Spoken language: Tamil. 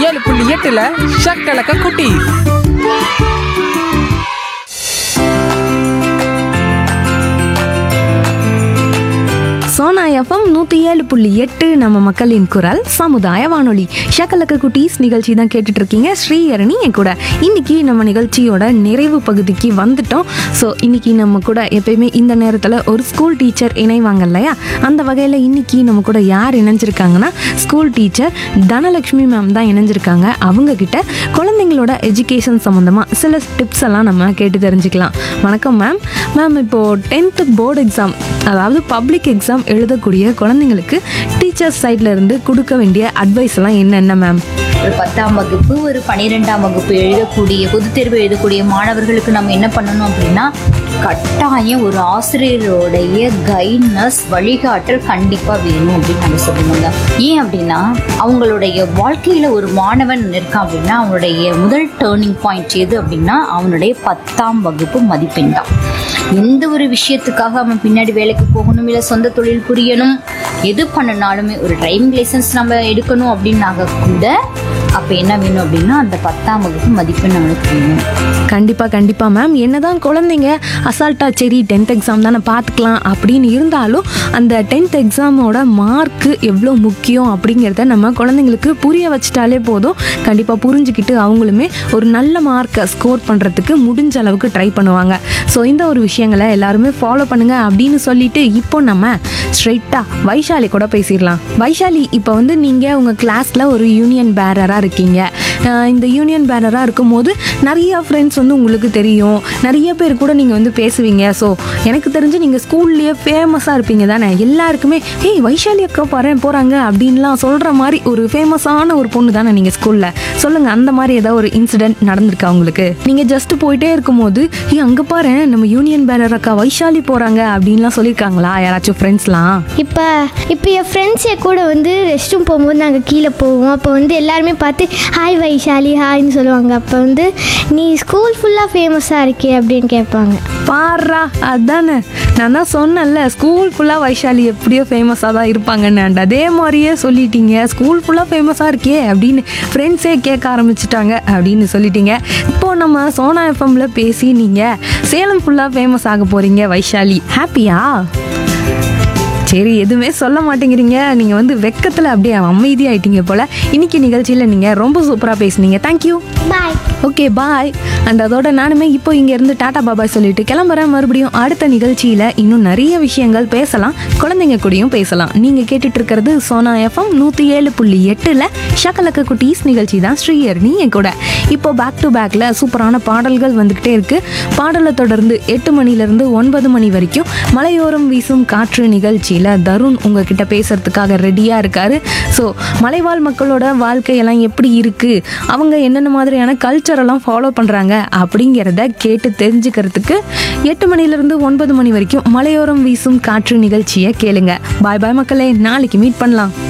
ஏழு புள்ளி எட்டுல ஷக்கலக்க குட்டி சோனா எஃப்எம் நூற்றி ஏழு புள்ளி எட்டு நம்ம மக்களின் குரல் சமுதாய வானொலி ஷக்கலக்க குட்டீஸ் நிகழ்ச்சி தான் கேட்டுட்டு இருக்கீங்க ஸ்ரீஹரணி என் கூட இன்னைக்கு நம்ம நிகழ்ச்சியோட நிறைவு பகுதிக்கு வந்துட்டோம் ஸோ இன்னைக்கு நம்ம கூட எப்பயுமே இந்த நேரத்தில் ஒரு ஸ்கூல் டீச்சர் இணைவாங்க இல்லையா அந்த வகையில் இன்னைக்கு நம்ம கூட யார் இணைஞ்சிருக்காங்கன்னா ஸ்கூல் டீச்சர் தனலட்சுமி மேம் தான் இணைஞ்சிருக்காங்க அவங்க கிட்ட குழந்தைங்களோட எஜுகேஷன் சம்மந்தமாக சில டிப்ஸ் எல்லாம் நம்ம கேட்டு தெரிஞ்சுக்கலாம் வணக்கம் மேம் மேம் இப்போது டென்த்து போர்டு எக்ஸாம் அதாவது பப்ளிக் எக்ஸாம் எழுதக்கூடிய குழந்தைங்களுக்கு டீச்சர்ஸ் சைட்ல இருந்து கொடுக்க வேண்டிய அட்வைஸ் எல்லாம் என்னென்ன மேம் ஒரு பத்தாம் வகுப்பு ஒரு பன்னிரெண்டாம் வகுப்பு எழுதக்கூடிய பொதுத் தேர்வு எழுதக்கூடிய மாணவர்களுக்கு நம்ம என்ன பண்ணணும் அப்படின்னா கட்டாயம் ஒரு ஆசிரியருடைய கைட்னஸ் வழிகாட்டல் கண்டிப்பா வேணும் அப்படின்னு நம்ம சொல்லணுங்க ஏன் அப்படின்னா அவங்களுடைய வாழ்க்கையில ஒரு மாணவன் இருக்கான் அப்படின்னா அவனுடைய முதல் டேர்னிங் பாயிண்ட் எது அப்படின்னா அவனுடைய பத்தாம் வகுப்பு மதிப்பெண் தான் எந்த ஒரு விஷயத்துக்காக அவன் பின்னாடி வேலைக்கு போகணும் இல்லை சொந்த தொழில் புரியணும் எது பண்ணனாலுமே ஒரு டிரைவிங் லைசன்ஸ் நம்ம எடுக்கணும் அப்படின்னாக கூட அப்போ என்ன வேணும் அப்படின்னா அந்த பத்தாம் வகுப்பு மதிப்பெண் நம்மளுக்கு வேணும் கண்டிப்பாக கண்டிப்பாக மேம் என்னதான் குழந்தைங்க அசால்ட்டா சரி டென்த் எக்ஸாம் தானே பார்த்துக்கலாம் அப்படின்னு இருந்தாலும் அந்த டென்த் எக்ஸாமோட மார்க்கு எவ்வளோ முக்கியம் அப்படிங்கிறத நம்ம குழந்தைங்களுக்கு புரிய வச்சிட்டாலே போதும் கண்டிப்பாக புரிஞ்சுக்கிட்டு அவங்களுமே ஒரு நல்ல மார்க்கை ஸ்கோர் பண்ணுறதுக்கு முடிஞ்ச அளவுக்கு ட்ரை பண்ணுவாங்க ஸோ இந்த ஒரு விஷயங்களை எல்லாருமே ஃபாலோ பண்ணுங்க அப்படின்னு சொல்லிட்டு இப்போ நம்ம ஸ்ட்ரைட்டாக வைஷாலி கூட பேசிடலாம் வைஷாலி இப்போ வந்து நீங்கள் உங்கள் கிளாஸில் ஒரு யூனியன் பேரராக இருக்கீங்க அஹ் இந்த யூனியன் பேரராக இருக்கும்போது நிறைய ஃப்ரெண்ட்ஸ் வந்து உங்களுக்கு தெரியும் நிறைய பேர் கூட நீங்கள் வந்து பேசுவீங்க ஸோ எனக்கு தெரிஞ்சு நீங்கள் ஸ்கூல்லேயே ஃபேமஸாக இருப்பீங்க தானே எல்லாருக்குமே ஏய் வைஷாலி அக்கா பாரு போகிறாங்க அப்படின்லாம் சொல்கிற மாதிரி ஒரு ஃபேமஸான ஒரு பொண்ணு தானே நீங்கள் ஸ்கூலில் சொல்லுங்கள் அந்த மாதிரி ஏதாவது ஒரு இன்சிடென்ட் நடந்திருக்கா உங்களுக்கு நீங்கள் ஜஸ்ட் போயிட்டே இருக்கும்போது ஏய் அங்கே பாரு நம்ம யூனியன் பேரர் அக்கா வைஷாலி போகிறாங்க அப்படின்லாம் சொல்லியிருக்காங்களா யாராச்சும் ஃப்ரெண்ட்ஸ்லாம் இப்போ இப்போ என் ஃப்ரெண்ட்ஸ் என் கூட வந்து ரெஸ்ட் ரூம் போகும்போது நாங்கள் கீழே போவோம் அப்போ வந்து எல்லாருமே பார்த்து ஹாய் வைஷாலி ஹாய்னு சொல்லுவாங்க அப்போ வந்து நீ ஸ்கூல் ஃபுல்லாக ஃபேமஸாக இருக்கே அப்படின்னு கேட்பாங்க பாரா அதானே நான் தான் சொன்னேன்ல ஸ்கூல் ஃபுல்லாக வைஷாலி எப்படியோ ஃபேமஸாக தான் இருப்பாங்கன்னு and அதே மாதிரியே சொல்லிட்டீங்க ஸ்கூல் ஃபுல்லாக ஃபேமஸாக இருக்கே அப்படின்னு ஃப்ரெண்ட்ஸே கேட்க ஆரம்பிச்சிட்டாங்க அப்படின்னு சொல்லிட்டீங்க இப்போ நம்ம சோனா எஃப்எம்ல பேசி நீங்கள் சேலம் ஃபுல்லாக ஃபேமஸ் ஆக போகிறீங்க வைஷாலி ஹாப்பியா சரி எதுவுமே சொல்ல மாட்டேங்கிறீங்க நீங்கள் வந்து வெக்கத்தில் அப்படியே அமைதியாயிட்டீங்க போல் இன்னைக்கு நிகழ்ச்சியில் நீங்கள் ரொம்ப சூப்பராக பேசுனீங்க thank you bye okay bye and அதோட நானுமே இப்போ இங்கேருந்து டாடா பாபாய் சொல்லிட்டு கிளம்புறேன் மறுபடியும் அடுத்த நிகழ்ச்சியில் இன்னும் நிறைய விஷயங்கள் பேசலாம் குழந்தைங்க கூடயும் பேசலாம் நீங்கள் கேட்டுட்டு இருக்கிறது சோனா எஃப்எம் நூற்றி ஏழு புள்ளி எட்டில் ஷக்கலக்க குட்டீஸ் நிகழ்ச்சி தான் ஸ்ரீயர்னி என் கூட இப்போ பேக் டு பேக்கில் சூப்பரான பாடல்கள் வந்துக்கிட்டே இருக்கு பாடலை தொடர்ந்து எட்டு மணிலேருந்து ஒன்பது மணி வரைக்கும் மலையோரம் வீசும் காற்று நிகழ்ச்சியில் தருண் உங்ககிட்ட பேசுறதுக்காக ரெடியாக இருக்காரு ஸோ மலைவாழ் மக்களோட வாழ்க்கையெல்லாம் எப்படி இருக்கு அவங்க என்னென்ன மாதிரியான கல்ச்சரெல்லாம் ஃபாலோ பண்ணுறாங்க அப்படிங்கிறத கேட்டு தெரிஞ்சுக்கிறதுக்கு எட்டு மணிலேருந்து ஒன்பது மணி வரைக்கும் மலையோரம் வீசும் காற்று நிகழ்ச்சியை கேளுங்க பாய் பாய் மக்களே நாளைக்கு மீட் பண்ணலாம்